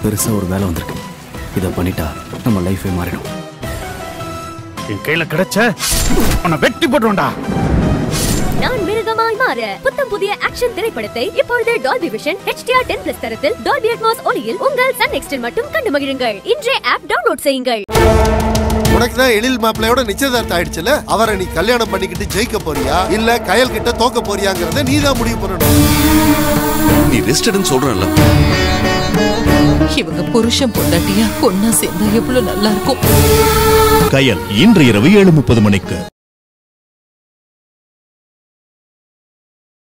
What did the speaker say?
பெருசா ஒரு வேலை வந்திருக்கு இதை பண்ணிட்டா நம்ம லைஃபே மாறிடும் என் கையில கிடைச்ச உன்னை வெட்டி போட்டுருவோம்டா நான் மிருகமாய் மாற புத்தம் புதிய ஆக்ஷன் திரைப்படத்தை இப்பொழுது டால்பி விஷன் HDR 10 பிளஸ் தரத்தில் டால்பி அட்மாஸ் ஒலியில் உங்கள் சன் நெக்ஸ்டில் மட்டும் கண்டு மகிழுங்கள் இன்றே ஆப் டவுன்லோட் செய்யுங்கள் உனக்கு தான் எழில் மாப்பிள்ளையோட நிச்சயதார்த்தம் ஆயிடுச்சுல அவரை நீ கல்யாணம் பண்ணிக்கிட்டு ஜெயிக்க போறியா இல்ல கயல் கிட்ட தோக்க போறியாங்கிறத நீ தான் முடிவு பண்ணணும் நீ ரெஸ்ட் எடுன்னு சொல்றேன்ல இவங்க புருஷன் பொண்டாட்டியா ஒன்னா சேர்ந்தா எவ்வளவு நல்லா இருக்கும் கயல் இன்று இரவு ஏழு முப்பது மணிக்கு